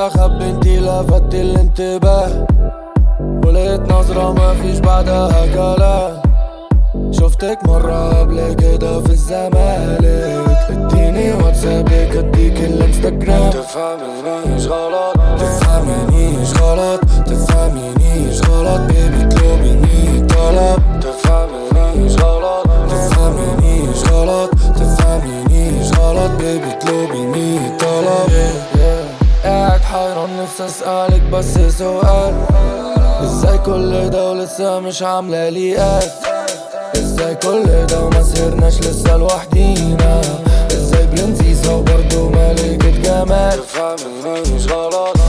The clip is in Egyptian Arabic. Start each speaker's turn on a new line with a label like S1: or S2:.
S1: اخبي انتي لفتي الانتباه ولقيت نظرة ما فيش بعدها كلام شفتك مرة قبل كده في الزمالك اديني واتسابك اديك الانستجرام تفهمنيش غلط تفهمنيش غلط تفهمنيش غلط بيبي اطلبيني طلب تفهمنيش غلط تفهمنيش غلط تفهمنيش غلط بيبي اطلبيني طلب قاعد حيران نفسي اسألك بس سؤال ازاي كل ده ولسه مش عاملة لي قد ازاي كل ده وما سهرناش لسه لوحدينا ازاي برنسيسة وبرضه ملكة جمال تفهمنيش غلط